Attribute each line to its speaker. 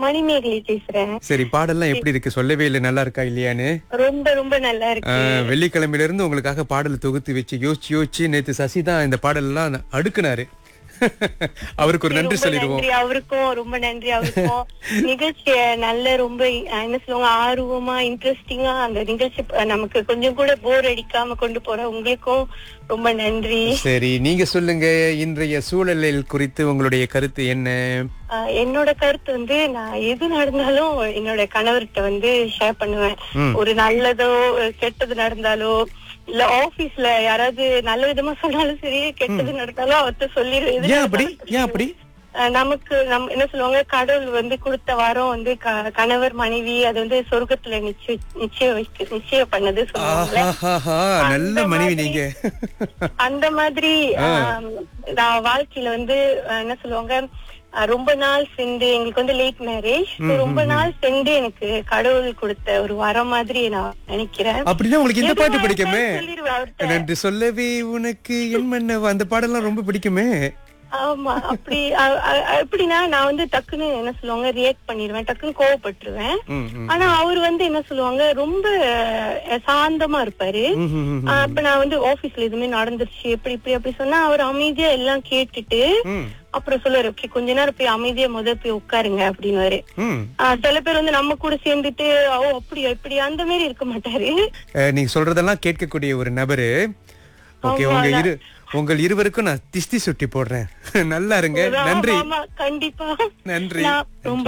Speaker 1: மணிமேகலை பேசுறேன்
Speaker 2: சரி பாடல்லாம் எப்படி இருக்கு சொல்லவே இல்லை நல்லா இருக்கா இல்லையான்னு
Speaker 1: ரொம்ப ரொம்ப நல்லா இருக்கு
Speaker 2: ஆஹ், வெள்ளிக்கிழமையில இருந்து உங்களுக்காக பாடல் தொகுத்து வச்சு யோசிச்சு யோசிச்சு நேத்து சசி தான் இந்த பாடல் எல்லாம் அடுக்குனாரு அவருக்கு ஒரு நன்றி
Speaker 1: ரொம்ப
Speaker 2: சொல்லிடுவோம்
Speaker 1: நன்றி அவருக்கும் ரொம்ப நன்றி அவருக்கும் நிகழ்ச்சிய நல்ல ரொம்ப அஹ், என்ன சொல்லுவாங்க ஆர்வமா இன்ட்ரெஸ்டிங்கா அந்த நிகழ்ச்சி ப- நமக்கு கொஞ்சம் கூட போர் அடிக்காம கொண்டு போற உங்களுக்கும் ரொம்ப நன்றி
Speaker 2: சரி நீங்க சொல்லுங்க இன்றைய சூழலில் குறித்து உங்களுடைய கருத்து என்ன
Speaker 1: அஹ், என்னோட கருத்து வந்து நான் எது நடந்தாலும் என்னோட கணவர்கிட்ட வந்து ஷேர் பண்ணுவேன் ஒரு நல்லதோ கெட்டது நடந்தாலோ இல்ல ஆபீஸ்ல யாராவது நல்ல விதமா சொன்னாலும் சரி கெட்டது நடந்தாலும் அவர்கிட்ட சொல்லிடுவேன் எது
Speaker 2: ஏன் அப்படி
Speaker 1: நடந்தாலும்
Speaker 2: ஏன் அப்படி
Speaker 1: அஹ் நமக்கு நம் என்ன சொல்லுவாங்க கடவுள் வந்து கொடுத்த வாரம் வந்து க- கணவர் மனைவி அது வந்து சொர்க்கத்துல நிச்சய நிச்சயம் வைக்க நிச்சயம் பண்ணது சொல்லுவாங்கல்ல
Speaker 2: ஆஹாஹா நல்ல மனைவி நீங்க
Speaker 1: அந்த மாதிரி ஆம், நான் வாழ்க்கையில வந்து அஹ், என்ன சொல்லுவாங்க அஹ், ரொம்ப நாள் சென்று எங்களுக்கு வந்து லேட் மேரேஜ் ரொம்ப நாள் சென்று எனக்கு கடவுள் கொடுத்த ஒரு வரம் மாதிரி நான் நினைக்கிறேன்
Speaker 2: அப்படின்னா உங்களுக்கு இந்த
Speaker 1: எதுவா
Speaker 2: பாட்டு பிடிக்குமே
Speaker 1: இருந்தாலும் சொல்லிடுவேன் அவர்ட்ட.
Speaker 2: நன்றி சொல்லவே உனக்கு என் மன்னவா அந்த பாடல்லாம் ரொம்ப பிடிக்குமே
Speaker 1: ஆமா அப்படி அ- அ- எப்படின்னா நான் வந்து டக்குன்னு என்ன சொல்லுவாங்க ரியாக்ட் பண்ணிடுவேன் டக்குன்னு கோவப்பட்டுருவேன்
Speaker 2: ம், ம்.
Speaker 1: ஆனா அவர் வந்து என்ன சொல்லுவாங்க ரொம்ப அஹ், சாந்தமா இருப்பாரு
Speaker 2: ம், ம், ம்.
Speaker 1: அஹ், அப்ப நான் வந்து ஆபீஸ்ல எதுவுமே நடந்துருச்சு எப்படி இப்படி அப்படி சொன்னா அவர் அமைதியா எல்லாம் கேட்டுட்டு
Speaker 2: ம்,
Speaker 1: அப்புறம் சொல்லுவாரு ஓகே கொஞ்ச நேரம் போய் அமைதியா முத போய் உட்காருங்க அப்படின்னு
Speaker 2: ம்.
Speaker 1: சில பேர் வந்து நம்ம கூட சேர்ந்துட்டு ஓ அப்படியா இப்படி அந்த மாதிரி இருக்க மாட்டாரு
Speaker 2: அஹ், நீங்க சொல்றதெல்லாம் கேட்கக்கூடிய ஒரு நபரு ஓகே உங்க இரு உங்கள் இருவருக்கும் நான் திஷ்டி சுட்டி போடுறேன் நல்லா இருங்க நன்றி
Speaker 1: ஆமா கண்டிப்பா
Speaker 2: நன்றி
Speaker 1: நான் ரொம்ப